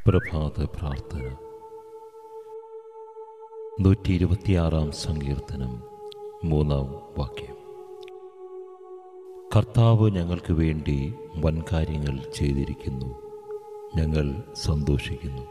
പ്രഭാത പ്രാർത്ഥന നൂറ്റി ഇരുപത്തിയാറാം സങ്കീർത്തനം മൂന്നാം വാക്യം കർത്താവ് ഞങ്ങൾക്ക് വേണ്ടി വൻകാര്യങ്ങൾ ചെയ്തിരിക്കുന്നു ഞങ്ങൾ സന്തോഷിക്കുന്നു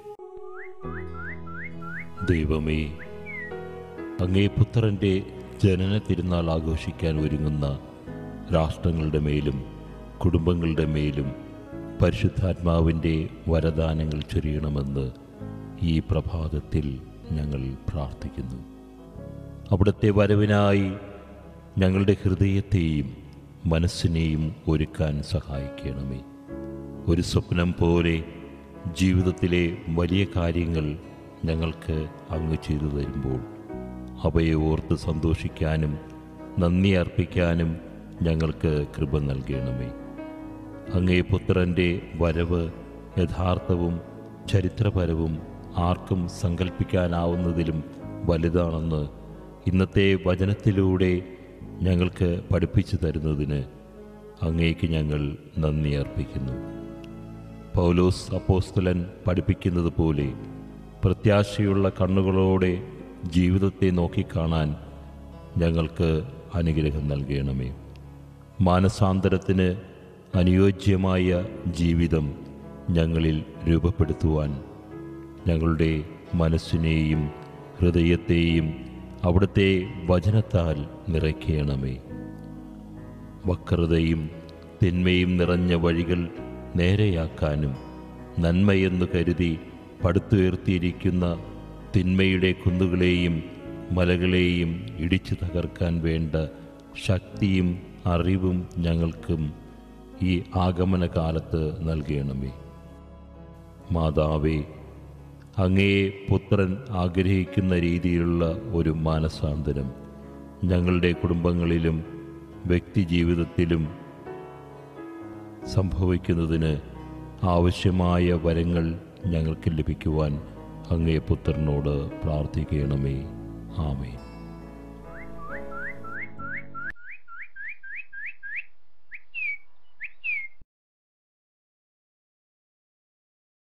ദൈവമേ അങ്ങേ പുത്രൻ്റെ ജനന തിരുനാൾ ആഘോഷിക്കാൻ ഒരുങ്ങുന്ന രാഷ്ട്രങ്ങളുടെ മേലും കുടുംബങ്ങളുടെ മേലും പരിശുദ്ധാത്മാവിൻ്റെ വരദാനങ്ങൾ ചൊരിയണമെന്ന് ഈ പ്രഭാതത്തിൽ ഞങ്ങൾ പ്രാർത്ഥിക്കുന്നു അവിടുത്തെ വരവിനായി ഞങ്ങളുടെ ഹൃദയത്തെയും മനസ്സിനെയും ഒരുക്കാൻ സഹായിക്കണമേ ഒരു സ്വപ്നം പോലെ ജീവിതത്തിലെ വലിയ കാര്യങ്ങൾ ഞങ്ങൾക്ക് അങ്ങ് ചെയ്തു തരുമ്പോൾ അവയെ ഓർത്ത് സന്തോഷിക്കാനും നന്ദി അർപ്പിക്കാനും ഞങ്ങൾക്ക് കൃപ നൽകണമേ അങ്ങേ പുത്രൻ്റെ വരവ് യഥാർത്ഥവും ചരിത്രപരവും ആർക്കും സങ്കല്പിക്കാനാവുന്നതിലും വലുതാണെന്ന് ഇന്നത്തെ വചനത്തിലൂടെ ഞങ്ങൾക്ക് പഠിപ്പിച്ചു തരുന്നതിന് അങ്ങേക്ക് ഞങ്ങൾ നന്ദി അർപ്പിക്കുന്നു പൗലോസ് അപ്പോസ്തലൻ പഠിപ്പിക്കുന്നത് പോലെ പ്രത്യാശയുള്ള കണ്ണുകളോടെ ജീവിതത്തെ നോക്കിക്കാണാൻ ഞങ്ങൾക്ക് അനുഗ്രഹം നൽകണമേ മാനസാന്തരത്തിന് അനുയോജ്യമായ ജീവിതം ഞങ്ങളിൽ രൂപപ്പെടുത്തുവാൻ ഞങ്ങളുടെ മനസ്സിനെയും ഹൃദയത്തെയും അവിടുത്തെ വചനത്താൽ നിറയ്ക്കണമേ വക്രതയും തിന്മയും നിറഞ്ഞ വഴികൾ നേരെയാക്കാനും നന്മയെന്നു കരുതി പടുത്തുയർത്തിയിരിക്കുന്ന തിന്മയുടെ കുന്നുകളെയും മലകളെയും ഇടിച്ചു തകർക്കാൻ വേണ്ട ശക്തിയും അറിവും ഞങ്ങൾക്കും ഈ ആഗമന കാലത്ത് നൽകണമേ മാതാവേ അങ്ങയെ പുത്രൻ ആഗ്രഹിക്കുന്ന രീതിയിലുള്ള ഒരു മാനസാന്തരം ഞങ്ങളുടെ കുടുംബങ്ങളിലും വ്യക്തിജീവിതത്തിലും സംഭവിക്കുന്നതിന് ആവശ്യമായ വരങ്ങൾ ഞങ്ങൾക്ക് ലഭിക്കുവാൻ അങ്ങേ പുത്രനോട് പ്രാർത്ഥിക്കണമേ ആമേൻ